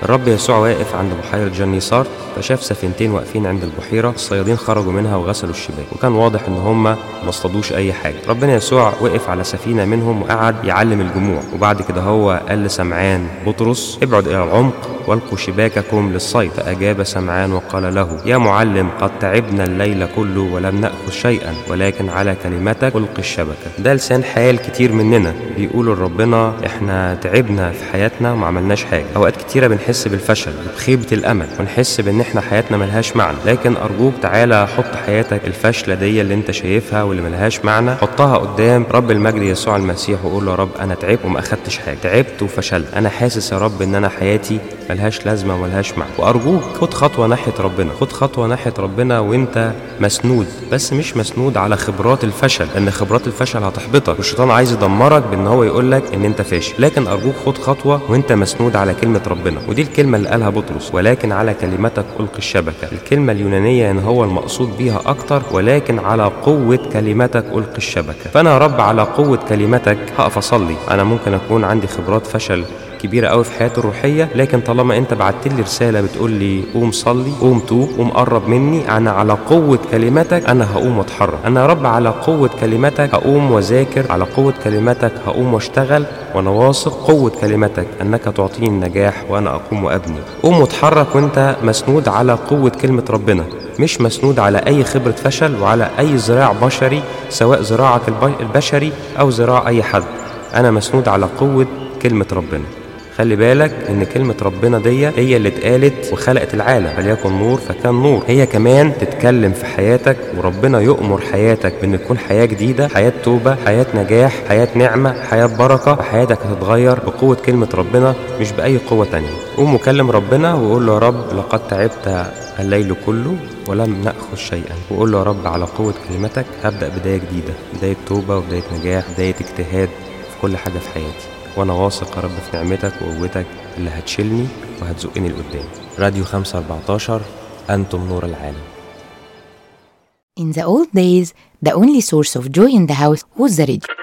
الرب يسوع واقف عند بحيرة جنيسار فشاف سفينتين واقفين عند البحيرة الصيادين خرجوا منها وغسلوا الشباك وكان واضح ان هم ما اصطادوش اي حاجة ربنا يسوع وقف على سفينة منهم وقعد يعلم الجموع وبعد كده هو قال لسمعان بطرس ابعد الى العمق والقوا شباككم للصيد فأجاب سمعان وقال له يا معلم قد تعبنا الليل كله ولم نأخذ شيئا ولكن على كلمتك ألقي الشبكة ده لسان حال كتير مننا بيقولوا لربنا احنا تعبنا في حياتنا وما عملناش حاجة أوقات كتيرة بنحس بالفشل وبخيبة الأمل ونحس بإن احنا حياتنا ملهاش معنى لكن أرجوك تعالى حط حياتك الفاشلة دي اللي انت شايفها واللي ملهاش معنى حطها قدام رب المجد يسوع المسيح وقول له يا رب أنا تعبت وما أخدتش حاجة تعبت وفشلت أنا حاسس يا رب إن أنا حياتي ملهاش لازمة وملهاش معنى وأرجوك خد خطوة ناحية ربنا خد خطوة ناحية ربنا وانت مسنود بس مش مسنود على خبرات الفشل لأن خبرات الفشل هتحبطك والشيطان عايز يدمرك بإن هو يقول لك إن انت فاشل لكن أرجوك خد خطوة وانت مسنود على كلمة ربنا ودي الكلمة اللي قالها بطرس ولكن على كلمتك ألقي الشبكة الكلمة اليونانية إن هو المقصود بيها أكتر ولكن على قوة كلمتك ألقي الشبكة فأنا يا رب على قوة كلمتك هقف أصلي أنا ممكن أكون عندي خبرات فشل كبيره قوي في حياتي الروحيه لكن طالما انت بعت لي رساله بتقول لي قوم صلي قوم توب قوم قرب مني انا على قوه كلمتك انا هقوم واتحرك انا يا رب على قوه كلمتك هقوم واذاكر على قوه كلمتك هقوم واشتغل وانا واثق قوه كلمتك انك تعطيني النجاح وانا اقوم وابني قوم واتحرك وانت مسنود على قوه كلمه ربنا مش مسنود على اي خبره فشل وعلى اي ذراع بشري سواء ذراعك البشري او ذراع اي حد انا مسنود على قوه كلمه ربنا خلي بالك ان كلمة ربنا دي هي اللي اتقالت وخلقت العالم فليكن نور فكان نور هي كمان تتكلم في حياتك وربنا يؤمر حياتك بان تكون حياة جديدة حياة توبة حياة نجاح حياة نعمة حياة بركة وحياتك هتتغير بقوة كلمة ربنا مش بأي قوة تانية قوم وكلم ربنا وقول له يا رب لقد تعبت الليل كله ولم نأخذ شيئا وقول له يا رب على قوة كلمتك هبدأ بداية جديدة بداية توبة وبداية نجاح بداية اجتهاد في كل حاجة في حياتي وانا واثق يا رب في نعمتك وقوتك اللي هتشيلني وهتزقني لقدام راديو 514 انتم نور العالم In the old days, the only source of joy in the house was the radio.